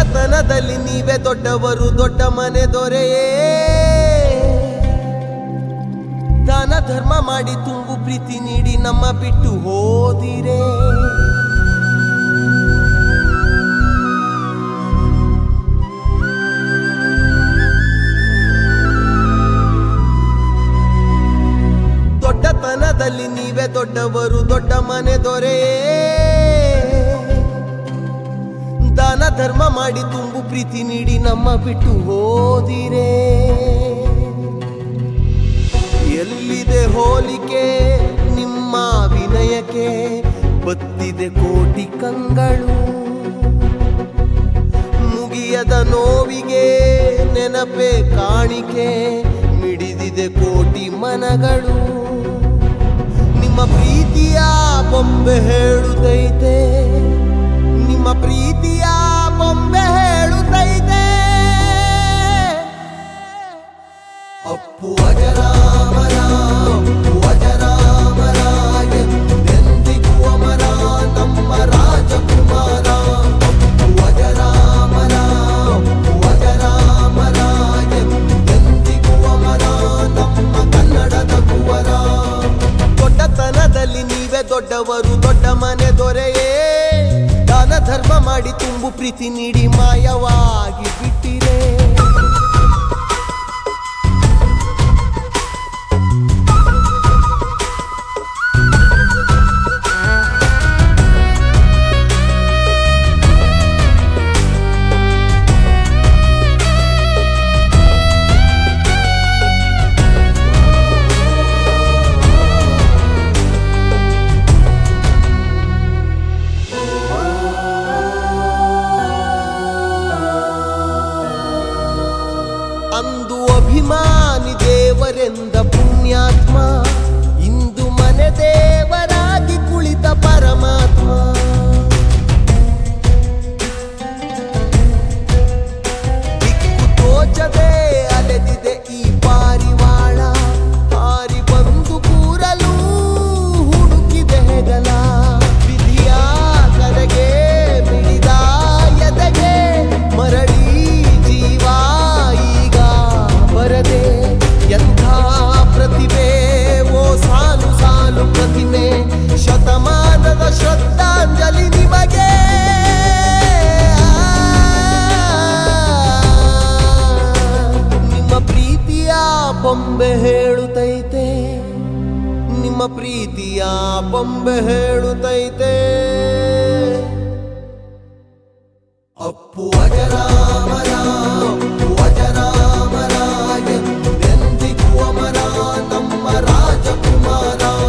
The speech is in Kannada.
ದೊಡ್ಡತನದಲ್ಲಿ ನೀವೇ ದೊಡ್ಡವರು ದೊಡ್ಡ ಮನೆ ದೊರೆಯೇ ದಾನ ಧರ್ಮ ಮಾಡಿ ತುಂಬು ಪ್ರೀತಿ ನೀಡಿ ನಮ್ಮ ಬಿಟ್ಟು ಹೋದಿರೇ ದೊಡ್ಡತನದಲ್ಲಿ ನೀವೇ ದೊಡ್ಡವರು ದೊಡ್ಡ ಮನೆ ದೊರೆಯೇ ದಾನ ಧರ್ಮ ಮಾಡಿ ತುಂಬು ಪ್ರೀತಿ ನೀಡಿ ನಮ್ಮ ಬಿಟ್ಟು ಹೋದಿರೇ ಎಲ್ಲಿದೆ ಹೋಲಿಕೆ ನಿಮ್ಮ ವಿನಯಕ್ಕೆ ಬತ್ತಿದೆ ಕೋಟಿ ಕಂಗಳು ಮುಗಿಯದ ನೋವಿಗೆ ನೆನಪೆ ಕಾಣಿಕೆ ಮಿಡಿದಿದೆ ಕೋಟಿ ಮನಗಳು ನಿಮ್ಮ ಪ್ರೀತಿಯ ಬೊಂಬೆ ಹೇಳುತ್ತೈತೆ ನಿಮ್ಮ ಪ್ರೀತಿಯ ಬೊಂಬೆ ಹೇಳುತ್ತೈತೆ ಅಪ್ಪು ಅಜರಾಮರ ಅಪ್ಪು ಅಜರಾಮರ ಎಂದೆಂದಿಗೂ ಅಮರ ನಮ್ಮ ರಾಜಕುಮಾರ ಅಪ್ಪು ಅಜರಾಮರ ಅಪ್ಪು ಅಜರಾಮರ ಎಂದೆಂದಿಗೂ ಅಮರ ನಮ್ಮ ಕನ್ನಡದ ಕುವರ ದೊಡ್ಡತನದಲ್ಲಿ ನೀವೇ ದೊಡ್ಡವರು ದೊಡ್ಡ ಮನೆ ದೊರೆಯೇ ದಾನ ಧರ್ಮ ಮಾಡಿ ತುಂಬು ಪ್ರೀತಿ ನೀಡಿ ಮಾಯವಾಗಿ ಬಿಟ್ಟಿರೇ ಅಂದು ಅಭಿಮಾನಿ ದೇವರೆಂದ ಪುಣ್ಯಾತ್ಮ ಇಂದು ಮನೆ ದೇವರಾಗಿ ಕುಳಿತ ಪರಮಾತ್ಮ ದಿಕ್ಕು ತೋಚದೆ ಅಲೆದಿದೆ ಈ ಪಾರಿವಾಳ ಹಾರಿ ಬಂದು ಕೂರಲು ಹುಡುಕಿದೆ ಹೆಗಲ ವಿಧಿಯ ಕರೆಗೆ ಮಿಡಿದ ಎದೆಗೆ ಮರಳಿ ಜೀವ ಈಗ ಬರದೆ ಎಂಥ ಪ್ರತಿಭೆ ಓ ಸಾಲು ಸಾಲು ಪ್ರತಿಮೆ ಶತಮಾನದ ಶ್ರದ್ಧಾಂಜಲಿ ನಿಮಗೆ ನಿಮ್ಮ ಪ್ರೀತಿಯ ಬೊಂಬೆ ಹೇಳುತ್ತೈತೆ ನಿಮ್ಮ ಪ್ರೀತಿಯ ಬೊಂಬೆ ಹೇಳುತ್ತೈತೆ ಅಪ್ಪು ಅಜರಾಮರ ಅಪ್ಪು ಅಜರಾಮರ ಎಂದೆಂದಿಗೂ ಅಮರ ನಮ್ಮ ರಾಜಕುಮಾರ